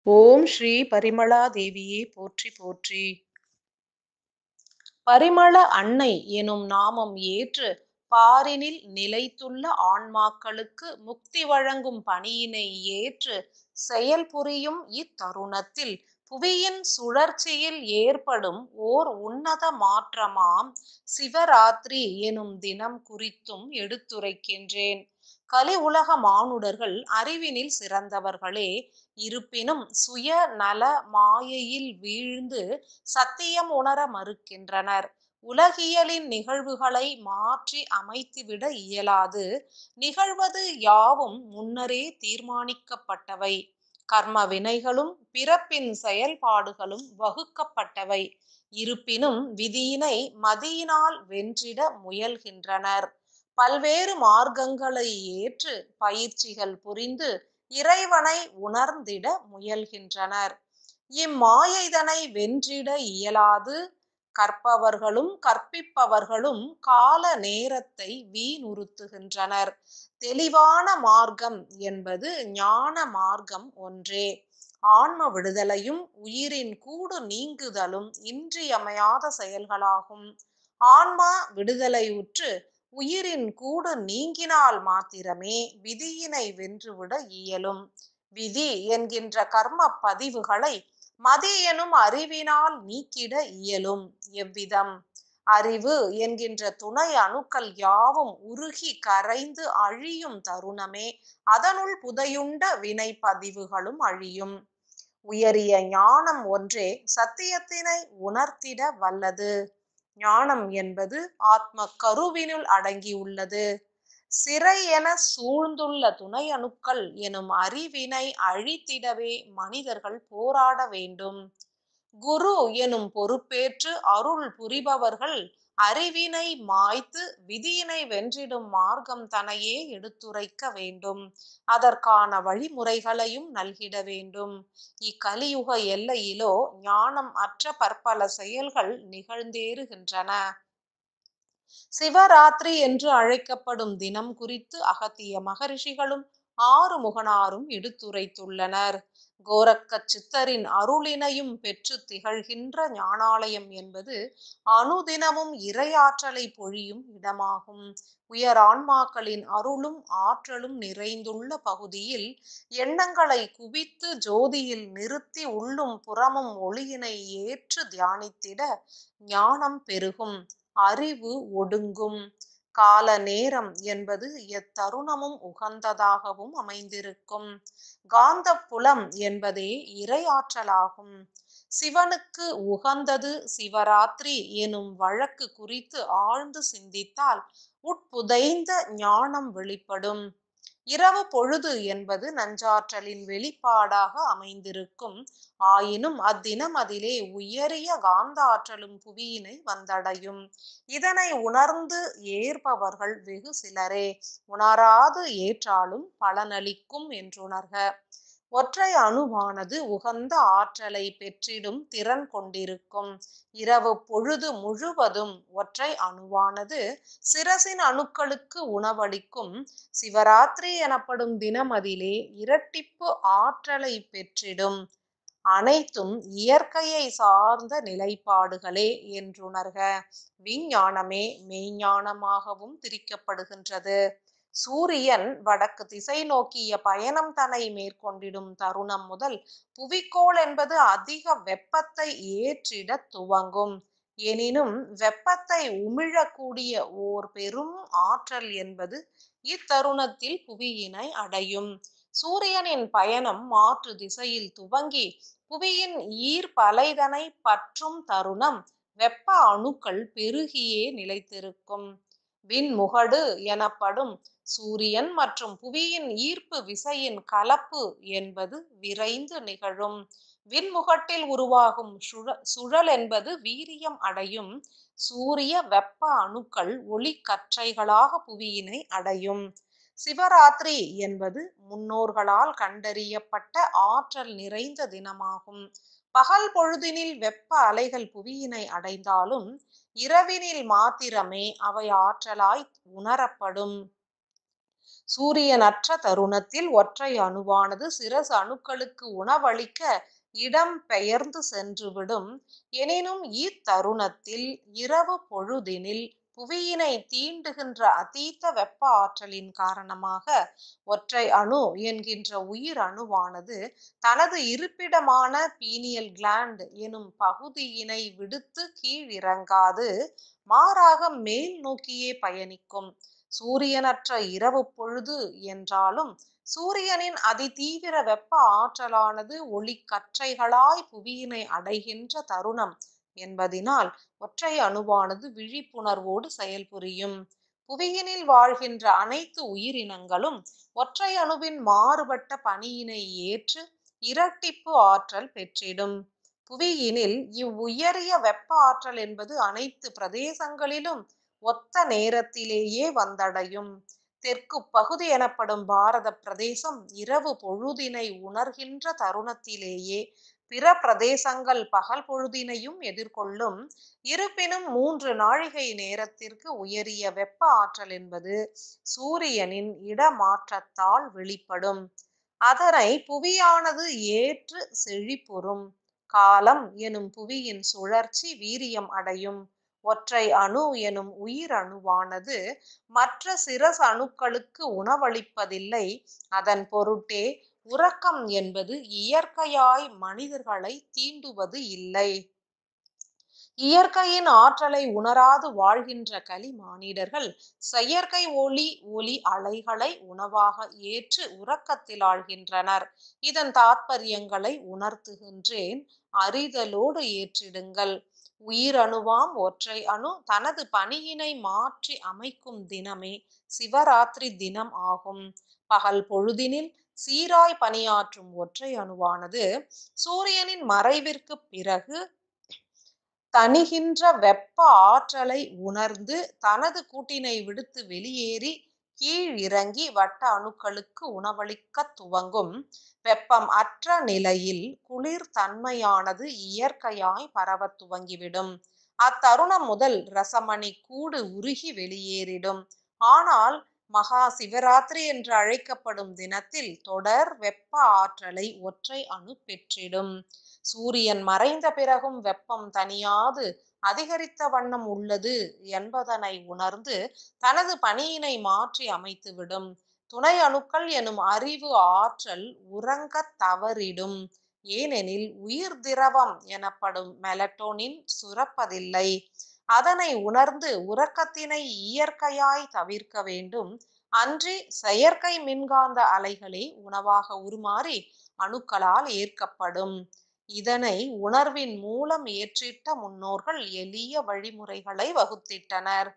ஓம் ஸ்ரீ பரிமளா தேவியே போற்றி போற்றி பரிமள அன்னை எனும் நாமம் ஏற்று பாரினில் நிலைத்துள்ள ஆன்மாக்களுக்கு முக்தி வழங்கும் பணியினை ஏற்று செயல் புரியும் இத்தருணத்தில் புவியின் சுழற்சியில் ஏற்படும் ஓர் உன்னத மாற்றமாம் சிவராத்திரி எனும் தினம் குறித்தும் எடுத்துரைக்கின்றேன் கலி உலக மானுடர்கள் அறிவினில் சிறந்தவர்களே இருப்பினும் சுய நல மாயையில் வீழ்ந்து சத்தியம் உணர மறுக்கின்றனர் உலகியலின் நிகழ்வுகளை மாற்றி அமைத்துவிட இயலாது நிகழ்வது யாவும் முன்னரே தீர்மானிக்கப்பட்டவை கர்ம வினைகளும் பிறப்பின் செயல்பாடுகளும் வகுக்கப்பட்டவை இருப்பினும் விதியினை மதியினால் வென்றிட முயல்கின்றனர் பல்வேறு மார்க்கங்களை ஏற்று பயிற்சிகள் புரிந்து இறைவனை உணர்ந்திட முயல்கின்றனர் இம்மாயைதனை வென்றிட இயலாது கற்பவர்களும் கற்பிப்பவர்களும் கால நேரத்தை வீணுறுத்துகின்றனர் தெளிவான மார்க்கம் என்பது ஞான மார்க்கம் ஒன்றே ஆன்ம விடுதலையும் உயிரின் கூடு நீங்குதலும் இன்றியமையாத செயல்களாகும் ஆன்மா விடுதலையுற்று உயிரின் கூடு நீங்கினால் மாத்திரமே விதியினை வென்றுவிட இயலும் விதி என்கின்ற கர்ம பதிவுகளை மதி எனும் அறிவினால் நீக்கிட இயலும் எவ்விதம் அறிவு என்கின்ற துணை அணுக்கள் யாவும் உருகி கரைந்து அழியும் தருணமே அதனுள் புதையுண்ட வினை பதிவுகளும் அழியும் உயரிய ஞானம் ஒன்றே சத்தியத்தினை உணர்த்திட வல்லது ஞானம் என்பது ஆத்ம கருவினுள் அடங்கியுள்ளது சிறை என சூழ்ந்துள்ள துணை அணுக்கள் எனும் அறிவினை அழித்திடவே மனிதர்கள் போராட வேண்டும் குரு எனும் பொறுப்பேற்று அருள் புரிபவர்கள் அறிவினை மாய்த்து விதியினை வென்றிடும் மார்க்கம் தனையே எடுத்துரைக்க வேண்டும் அதற்கான வழிமுறைகளையும் நல்கிட வேண்டும் இக்கலியுக எல்லையிலோ ஞானம் அற்ற பற்பல செயல்கள் நிகழ்ந்தேறுகின்றன சிவராத்திரி என்று அழைக்கப்படும் தினம் குறித்து அகத்திய மகரிஷிகளும் ஆறு முகனாரும் எடுத்துரைத்துள்ளனர் கோரக்க சித்தரின் அருளினையும் பெற்று திகழ்கின்ற ஞானாலயம் என்பது அனுதினமும் இறையாற்றலை பொழியும் இடமாகும் உயர் ஆன்மாக்களின் அருளும் ஆற்றலும் நிறைந்துள்ள பகுதியில் எண்ணங்களை குவித்து ஜோதியில் நிறுத்தி உள்ளும் புறமும் ஒளியினை ஏற்று தியானித்திட ஞானம் பெருகும் அறிவு ஒடுங்கும் கால நேரம் என்பது எத்தருணமும் உகந்ததாகவும் அமைந்திருக்கும் காந்த புலம் என்பதே இறையாற்றலாகும் சிவனுக்கு உகந்தது சிவராத்திரி எனும் வழக்கு குறித்து ஆழ்ந்து சிந்தித்தால் உட்புதைந்த ஞானம் வெளிப்படும் இரவு பொழுது என்பது நஞ்சாற்றலின் வெளிப்பாடாக அமைந்திருக்கும் ஆயினும் அத்தினம் அதிலே உயரிய காந்த ஆற்றலும் புவியினை வந்தடையும் இதனை உணர்ந்து ஏற்பவர்கள் வெகு சிலரே உணராது ஏற்றாலும் பலனளிக்கும் என்றுணர்க ஒற்றை அணுவானது உகந்த ஆற்றலை பெற்றிடும் திறன் கொண்டிருக்கும் இரவு பொழுது முழுவதும் ஒற்றை அணுவானது சிரசின் அணுக்களுக்கு உணவளிக்கும் சிவராத்திரி எனப்படும் தினம் அதிலே இரட்டிப்பு ஆற்றலை பெற்றிடும் அனைத்தும் இயற்கையை சார்ந்த நிலைப்பாடுகளே என்றுணர்க விஞ்ஞானமே மெய்ஞானமாகவும் திரிக்கப்படுகின்றது சூரியன் வடக்கு திசை நோக்கிய பயணம் தன்னை மேற்கொண்டிடும் தருணம் முதல் புவிக்கோள் என்பது அதிக வெப்பத்தை ஏற்றிட துவங்கும் எனினும் வெப்பத்தை உமிழக்கூடிய ஓர் பெரும் ஆற்றல் என்பது இத்தருணத்தில் புவியினை அடையும் சூரியனின் பயணம் மாற்று திசையில் துவங்கி புவியின் ஈர்ப்பலைதனை பற்றும் தருணம் வெப்ப அணுக்கள் பெருகியே நிலைத்திருக்கும் விண்முகடு எனப்படும் சூரியன் மற்றும் புவியின் ஈர்ப்பு விசையின் கலப்பு என்பது விரைந்து நிகழும் விண்முகட்டில் உருவாகும் சுழ சுழல் என்பது வீரியம் அடையும் சூரிய வெப்ப அணுக்கள் ஒளி கற்றைகளாக புவியினை அடையும் சிவராத்திரி என்பது முன்னோர்களால் கண்டறியப்பட்ட ஆற்றல் நிறைந்த தினமாகும் பகல் பொழுதினில் வெப்ப அலைகள் புவியினை அடைந்தாலும் இரவினில் மாத்திரமே அவை ஆற்றலாய் உணரப்படும் சூரியனற்ற தருணத்தில் ஒற்றை அணுவானது சிரசு அணுக்களுக்கு உணவளிக்க இடம் பெயர்ந்து சென்றுவிடும் எனினும் இத்தருணத்தில் இரவு பொழுதினில் புவியினை தீண்டுகின்ற அதீத வெப்ப ஆற்றலின் காரணமாக ஒற்றை அணு என்கின்ற உயிர் அணுவானது தனது இருப்பிடமான பீனியல் கிளாண்ட் எனும் பகுதியினை விடுத்து கீழிறங்காது மாறாக மேல் நோக்கியே பயணிக்கும் சூரியனற்ற இரவு பொழுது என்றாலும் சூரியனின் அதிதீவிர வெப்ப ஆற்றலானது ஒளிக்கற்றைகளாய் புவியினை அடைகின்ற தருணம் என்பதினால் ஒற்றை அணுவானது விழிப்புணர்வோடு செயல்புரியும் புவியினில் வாழ்கின்ற அனைத்து உயிரினங்களும் ஒற்றை அணுவின் மாறுபட்ட பணியினை ஏற்று இரட்டிப்பு ஆற்றல் பெற்றிடும் புவியினில் இவ்வுயரிய வெப்ப ஆற்றல் என்பது அனைத்து பிரதேசங்களிலும் ஒத்த நேரத்திலேயே வந்தடையும் தெற்கு பகுதி எனப்படும் பாரத பிரதேசம் இரவு பொழுதினை உணர்கின்ற தருணத்திலேயே பிற பிரதேசங்கள் பகல் பொழுதினையும் எதிர்கொள்ளும் இருப்பினும் மூன்று நாழிகை நேரத்திற்கு உயரிய வெப்ப ஆற்றல் என்பது சூரியனின் இடமாற்றத்தால் வெளிப்படும் அதனை புவியானது ஏற்று செழிப்புறும் காலம் எனும் புவியின் சுழற்சி வீரியம் அடையும் ஒற்றை அணு எனும் உயிர் அணுவானது மற்ற சிரச அணுக்களுக்கு உணவளிப்பதில்லை அதன் பொருட்டே உறக்கம் என்பது இயற்கையாய் மனிதர்களை தீண்டுவது இல்லை இயற்கையின் ஆற்றலை உணராது வாழ்கின்ற களி மானிடர்கள் செயற்கை ஒளி ஒளி அலைகளை உணவாக ஏற்று உறக்கத்தில் ஆழ்கின்றனர் இதன் தாத்பரியங்களை உணர்த்துகின்றேன் அறிதலோடு ஏற்றிடுங்கள் உயிரணுவாம் ஒற்றை அணு தனது பணியினை மாற்றி அமைக்கும் தினமே சிவராத்திரி தினம் ஆகும் பகல் பொழுதினில் சீராய் பணியாற்றும் ஒற்றை அணுவானது சூரியனின் மறைவிற்கு பிறகு தணிகின்ற வெப்ப ஆற்றலை உணர்ந்து தனது கூட்டினை விடுத்து வெளியேறி கீழ் இறங்கி வட்ட அணுக்களுக்கு உணவளிக்க துவங்கும் வெப்பம் அற்ற நிலையில் குளிர் தன்மையானது இயற்கையாய் பரவத் துவங்கிவிடும் அத்தருணம் முதல் ரசமணி கூடு உருகி வெளியேறிடும் ஆனால் மகா சிவராத்திரி என்று அழைக்கப்படும் தினத்தில் தொடர் வெப்ப ஆற்றலை ஒற்றை அணு பெற்றிடும் சூரியன் மறைந்த பிறகும் வெப்பம் தனியாது அதிகரித்த வண்ணம் உள்ளது என்பதனை உணர்ந்து தனது பணியினை மாற்றி அமைத்துவிடும் துணை அணுக்கள் எனும் அறிவு ஆற்றல் உறங்கத் தவறிடும் ஏனெனில் உயிர் திரவம் எனப்படும் மெலட்டோனின் சுரப்பதில்லை அதனை உணர்ந்து உறக்கத்தினை இயற்கையாய் தவிர்க்க வேண்டும் அன்றி செயற்கை மின்காந்த அலைகளே உணவாக உருமாறி அணுக்களால் ஏற்கப்படும் இதனை உணர்வின் மூலம் ஏற்றிட்ட முன்னோர்கள் எளிய வழிமுறைகளை வகுத்திட்டனர்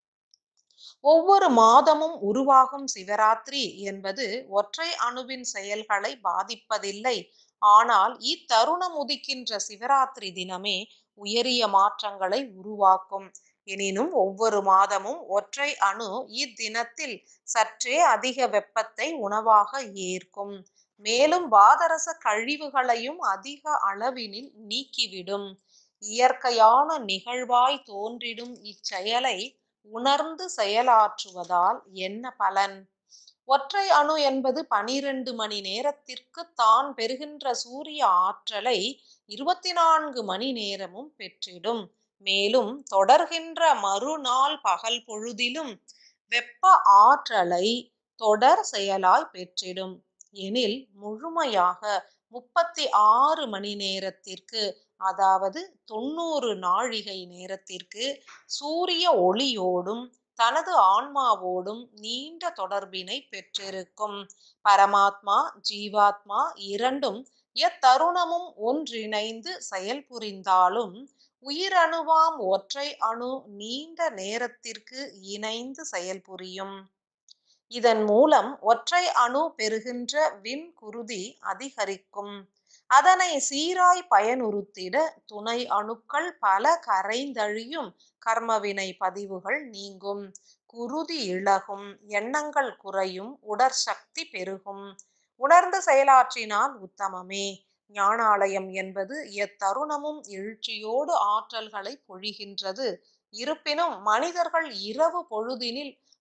ஒவ்வொரு மாதமும் உருவாகும் சிவராத்திரி என்பது ஒற்றை அணுவின் செயல்களை பாதிப்பதில்லை ஆனால் இத்தருணம் உதிக்கின்ற சிவராத்திரி தினமே உயரிய மாற்றங்களை உருவாக்கும் எனினும் ஒவ்வொரு மாதமும் ஒற்றை அணு இத்தினத்தில் சற்றே அதிக வெப்பத்தை உணவாக ஏற்கும் மேலும் பாதரச கழிவுகளையும் அதிக அளவினில் நீக்கிவிடும் இயற்கையான நிகழ்வாய் தோன்றிடும் இச்செயலை உணர்ந்து செயலாற்றுவதால் என்ன பலன் ஒற்றை அணு என்பது பனிரெண்டு மணி நேரத்திற்கு தான் பெறுகின்ற சூரிய ஆற்றலை இருபத்தி நான்கு மணி நேரமும் பெற்றிடும் மேலும் தொடர்கின்ற மறுநாள் பகல் பொழுதிலும் வெப்ப ஆற்றலை தொடர் செயலாய் பெற்றிடும் எனில் முழுமையாக முப்பத்தி ஆறு மணி நேரத்திற்கு அதாவது தொண்ணூறு நாழிகை நேரத்திற்கு சூரிய ஒளியோடும் தனது ஆன்மாவோடும் நீண்ட தொடர்பினை பெற்றிருக்கும் பரமாத்மா ஜீவாத்மா இரண்டும் எத்தருணமும் ஒன்றிணைந்து செயல்புரிந்தாலும் உயிரணுவாம் ஒற்றை அணு நீண்ட நேரத்திற்கு இணைந்து செயல்புரியும் இதன் மூலம் ஒற்றை அணு பெறுகின்ற விண்குருதி அதிகரிக்கும் அதனை சீராய் பயனுறுத்திட துணை அணுக்கள் பல கரைந்தழியும் கர்மவினை பதிவுகள் நீங்கும் குருதி இழகும் எண்ணங்கள் குறையும் உடற்சக்தி பெருகும் உணர்ந்து செயலாற்றினால் உத்தமமே ஞானாலயம் என்பது எத்தருணமும் எழுச்சியோடு ஆற்றல்களை பொழிகின்றது இருப்பினும் மனிதர்கள் இரவு பொழுதினில்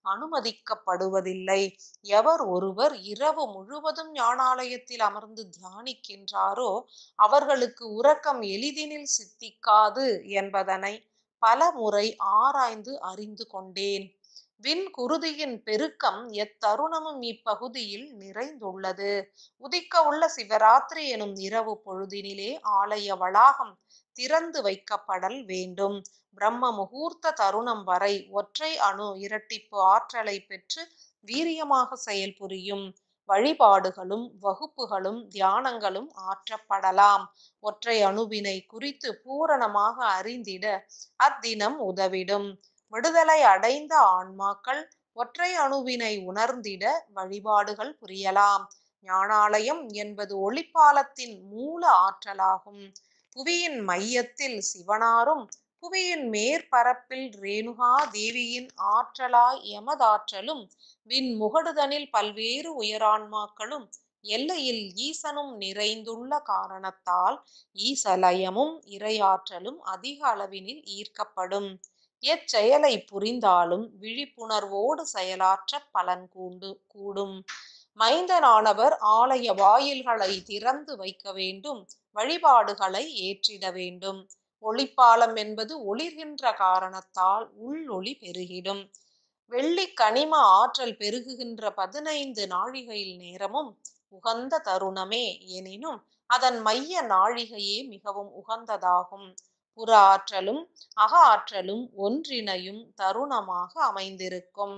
அனுமதிக்கப்படுவதில்லை எவர் ஒருவர் இரவு முழுவதும் ஞானாலயத்தில் அமர்ந்து தியானிக்கின்றாரோ அவர்களுக்கு உறக்கம் எளிதினில் சித்திக்காது என்பதனை பல முறை ஆராய்ந்து அறிந்து கொண்டேன் விண் குருதியின் பெருக்கம் எத்தருணமும் இப்பகுதியில் நிறைந்துள்ளது உதிக்க உள்ள சிவராத்திரி எனும் இரவு பொழுதினிலே ஆலய வளாகம் திறந்து வைக்கப்படல் வேண்டும் பிரம்ம முகூர்த்த தருணம் வரை ஒற்றை அணு இரட்டிப்பு ஆற்றலை பெற்று வீரியமாக செயல்புரியும் வழிபாடுகளும் வகுப்புகளும் தியானங்களும் ஆற்றப்படலாம் ஒற்றை அணுவினை குறித்து பூரணமாக அறிந்திட அத்தினம் உதவிடும் விடுதலை அடைந்த ஆன்மாக்கள் ஒற்றை அணுவினை உணர்ந்திட வழிபாடுகள் புரியலாம் ஞானாலயம் என்பது ஒளிப்பாலத்தின் மூல ஆற்றலாகும் புவியின் மையத்தில் சிவனாரும் புவியின் மேற்பரப்பில் ரேணுகா தேவியின் ஆற்றலாய் எமதாற்றலும் விண் முகடுதனில் பல்வேறு உயரான்மாக்களும் எல்லையில் ஈசனும் நிறைந்துள்ள காரணத்தால் ஈசலயமும் இறையாற்றலும் அதிக அளவினில் ஈர்க்கப்படும் எச்செயலை புரிந்தாலும் விழிப்புணர்வோடு செயலாற்ற பலன் கூண்டு கூடும் மைந்தனானவர் ஆலய வாயில்களை திறந்து வைக்க வேண்டும் வழிபாடுகளை ஏற்றிட வேண்டும் ஒளிப்பாலம் என்பது ஒளிர்கின்ற காரணத்தால் உள்ளொளி பெருகிடும் வெள்ளி கனிம ஆற்றல் பெருகுகின்ற பதினைந்து நாழிகையில் நேரமும் உகந்த தருணமே எனினும் அதன் மைய நாழிகையே மிகவும் உகந்ததாகும் புற ஆற்றலும் அக ஆற்றலும் ஒன்றிணையும் தருணமாக அமைந்திருக்கும்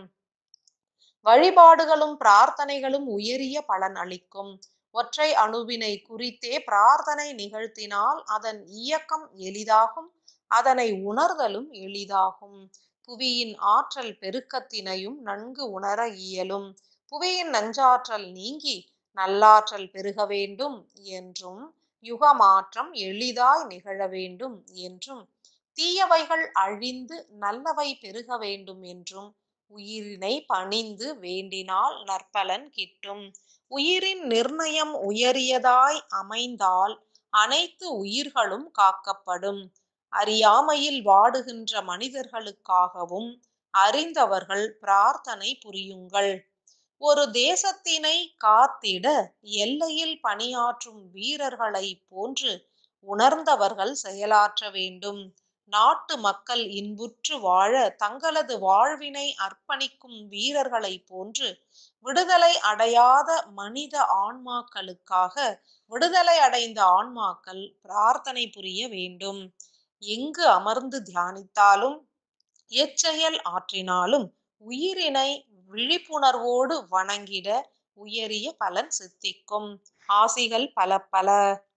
வழிபாடுகளும் பிரார்த்தனைகளும் உயரிய பலன் அளிக்கும் ஒற்றை அணுவினை குறித்தே பிரார்த்தனை நிகழ்த்தினால் அதன் இயக்கம் எளிதாகும் அதனை உணர்தலும் எளிதாகும் புவியின் ஆற்றல் பெருக்கத்தினையும் நன்கு உணர இயலும் புவியின் நஞ்சாற்றல் நீங்கி நல்லாற்றல் பெருக வேண்டும் என்றும் யுகமாற்றம் எளிதாய் நிகழ வேண்டும் என்றும் தீயவைகள் அழிந்து நல்லவை பெருக வேண்டும் என்றும் உயிரினை பணிந்து வேண்டினால் நற்பலன் கிட்டும் உயிரின் நிர்ணயம் உயரியதாய் அமைந்தால் அனைத்து உயிர்களும் காக்கப்படும் அறியாமையில் வாடுகின்ற மனிதர்களுக்காகவும் அறிந்தவர்கள் பிரார்த்தனை புரியுங்கள் ஒரு தேசத்தினை காத்திட எல்லையில் பணியாற்றும் வீரர்களை போன்று உணர்ந்தவர்கள் செயலாற்ற வேண்டும் நாட்டு மக்கள் இன்புற்று வாழ தங்களது வாழ்வினை அர்ப்பணிக்கும் வீரர்களை போன்று விடுதலை அடையாத மனித ஆன்மாக்களுக்காக விடுதலை அடைந்த ஆன்மாக்கள் பிரார்த்தனை புரிய வேண்டும் எங்கு அமர்ந்து தியானித்தாலும் எச்செயல் ஆற்றினாலும் உயிரினை விழிப்புணர்வோடு வணங்கிட உயரிய பலன் சித்திக்கும் ஆசிகள் பல பல